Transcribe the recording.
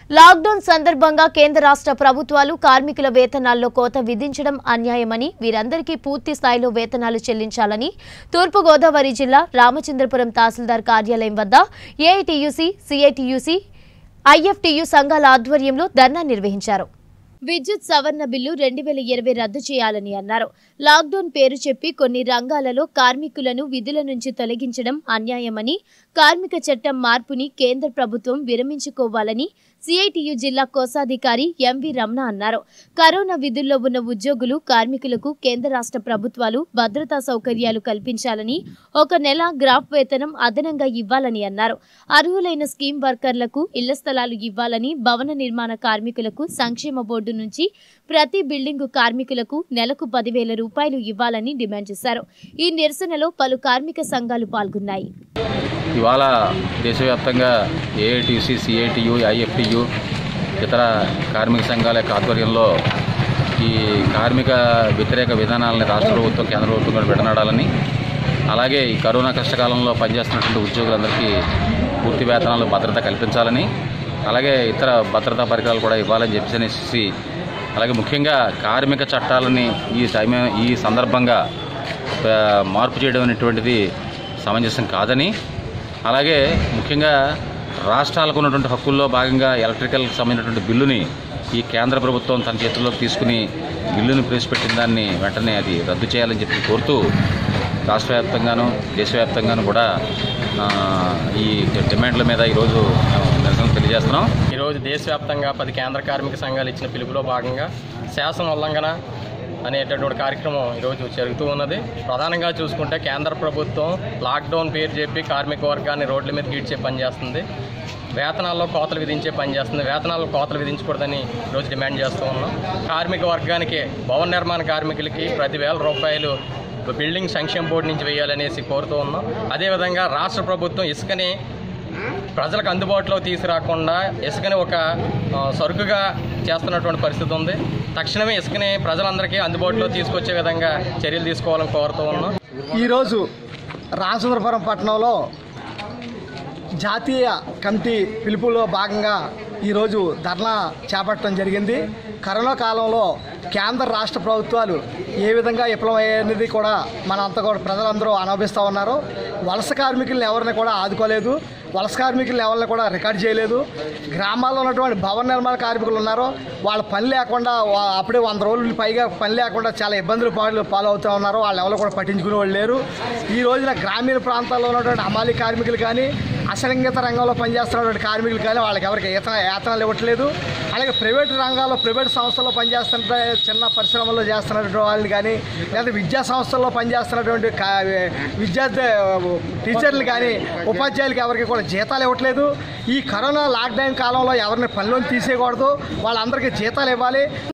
lockdown సందర్భంగా కేంద్ర రాష్ట్ర ప్రభుత్వాలు కార్మికుల వేతనాల్లో కోత విధించడం అన్యాయమని వీరందరికీ పూర్తి స్థాయిలో వేతనాలు చెల్లించాలని తూర్పుగోదావరి జిల్లా రామచంద్రపురం తహసీల్దార్ కార్యాలయం వద్ద ఏఐటియుసి సిఐటియుసి ఐఎఫ్టియు సంఘాల ఆధ్వర్యంలో ధర్నా నిర్వహించారు విద్యుత్ సవరణ బిల్లు రెండు వేల ఇరవై రద్దు చేయాలని అన్నారు లాక్డౌన్ పేరు చెప్పి కొన్ని రంగాలలో కార్మికులను విధుల నుంచి తొలగించడం అన్యాయమని కార్మిక చట్టం మార్పుని కేంద్ర ప్రభుత్వం విరమించుకోవాలని సిఐటియు జిల్లా కోశాధికారి ఎంవి రమణ అన్నారు కరోనా విధుల్లో ఉన్న ఉద్యోగులు కార్మికులకు కేంద్ర రాష్ట్ర ప్రభుత్వాలు భద్రతా సౌకర్యాలు కల్పించాలని ఒక నెల గ్రాఫ్ వేతనం అదనంగా ఇవ్వాలని అన్నారు అర్హులైన స్కీమ్ వర్కర్లకు ఇళ్ల స్థలాలు ఇవ్వాలని భవన నిర్మాణ కార్మికులకు సంక్షేమ బోర్డు నుంచి ప్రతి బిల్డింగు కార్మికులకు నెలకు పదివేల రూపాయలు ఇవ్వాలని డిమాండ్ చేశారు ఈ నిరసనలో పలు కార్మిక సంఘాలు పాల్గొన్నాయి ఇవాళ దేశవ్యాప్తంగా ఏఐటీసీ సిఐటియు ఐఎఫ్టియు ఇతర కార్మిక సంఘాల యొక్క ఆధ్వర్యంలో ఈ కార్మిక వ్యతిరేక విధానాలని రాష్ట్ర ప్రభుత్వం కేంద్ర ప్రభుత్వం కూడా విడనాడాలని అలాగే ఈ కరోనా కష్టకాలంలో పనిచేస్తున్నటువంటి ఉద్యోగులందరికీ పూర్తి వేతనాలు భద్రత కల్పించాలని అలాగే ఇతర భద్రతా పరికరాలు కూడా ఇవ్వాలని చెప్పేసి అలాగే ముఖ్యంగా కార్మిక చట్టాలని ఈ టైం ఈ సందర్భంగా ఆ, మార్పు చేయడం అనేటువంటిది సమంజసం కాదని అలాగే ముఖ్యంగా రాష్ట్రాలకు ఉన్నటువంటి హక్కుల్లో భాగంగా ఎలక్ట్రికల్కి సంబంధించినటువంటి బిల్లుని ఈ కేంద్ర ప్రభుత్వం తన చేతుల్లోకి తీసుకుని బిల్లుని ప్రవేశపెట్టిన దాన్ని వెంటనే అది రద్దు చేయాలని చెప్పి కోరుతూ రాష్ట్ర వ్యాప్తంగాను దేశవ్యాప్తంగాను కూడా ఆ, ఈ డిమాండ్ల మీద ఈరోజు మేము నిరసన తెలియజేస్తున్నాం ఈరోజు దేశవ్యాప్తంగా పది కేంద్ర కార్మిక సంఘాలు ఇచ్చిన పిలుపులో భాగంగా శాసన ఉల్లంఘన అనేటటువంటి కార్యక్రమం ఈరోజు జరుగుతూ ఉన్నది ప్రధానంగా చూసుకుంటే కేంద్ర ప్రభుత్వం లాక్డౌన్ పేరు చెప్పి కార్మిక వర్గాన్ని రోడ్ల మీద గీడ్చే పని చేస్తుంది వేతనాల్లో కోతలు విధించే పని చేస్తుంది వేతనాల్లో కోతలు విధించకూడదని ఈరోజు డిమాండ్ చేస్తూ ఉన్నాం కార్మిక వర్గానికి భవన నిర్మాణ కార్మికులకి ప్రతి వేల రూపాయలు బిల్డింగ్ సంక్షేమ బోర్డు నుంచి వేయాలనేసి కోరుతూ ఉన్నాం అదేవిధంగా రాష్ట్ర ప్రభుత్వం ఇసుకని ప్రజలకు అందుబాటులో తీసుకురాకుండా ఇసుకని ఒక ఆ, సరుకుగా చేస్తున్నటువంటి పరిస్థితి ఉంది తక్షణమే ఇసుకని ప్రజలందరికీ అందుబాటులో తీసుకొచ్చే విధంగా చర్యలు తీసుకోవాలని కోరుతూ ఉన్నాం ఈరోజు రామచంద్రపురం పట్టణంలో జాతీయ కమిటీ పిలుపులో భాగంగా ఈరోజు ధర్నా చేపట్టడం జరిగింది కరోనా కాలంలో కేంద్ర రాష్ట్ర ప్రభుత్వాలు ఏ విధంగా విఫలమయ్యేది కూడా మనంతా కూడా ప్రజలందరూ అనుభవిస్తూ ఉన్నారు వలస కార్మికులను ఎవరిని కూడా ఆదుకోలేదు వలస కార్మికులను ఎవరిని కూడా రికార్డ్ చేయలేదు గ్రామాల్లో ఉన్నటువంటి భవన నిర్మాణ కార్మికులు ఉన్నారో వాళ్ళ పని లేకుండా వా- అప్పుడే వంద రోజులు పైగా పని లేకుండా చాలా ఇబ్బందులు పాలు పాలవుతూ ఉన్నారు వాళ్ళు ఎవరు కూడా పట్టించుకునే వాళ్ళు లేరు ఈ రోజున గ్రామీణ ప్రాంతాల్లో ఉన్నటువంటి హమాలి కార్మికులు కానీ అసంఘిత రంగంలో పనిచేస్తున్నటువంటి కార్మికులు కానీ వాళ్ళకి ఎవరికి ఏతన వేతనాలు ఇవ్వట్లేదు అలాగే ప్రైవేట్ రంగాల్లో ప్రైవేట్ సంస్థల్లో పనిచేస్తున్న చిన్న పరిశ్రమల్లో చేస్తున్నటువంటి వాళ్ళని కానీ లేదా విద్యా సంస్థల్లో పనిచేస్తున్నటువంటి కా- విద్యార్థి టీచర్లు కానీ ఉపాధ్యాయులకి ఎవరికి కూడా జీతాలు ఇవ్వట్లేదు ఈ కరోనా లాక్డౌన్ కాలంలో ఎవరిని పనిలోకి తీసేయకూడదు వాళ్ళందరికీ జీతాలు ఇవ్వాలి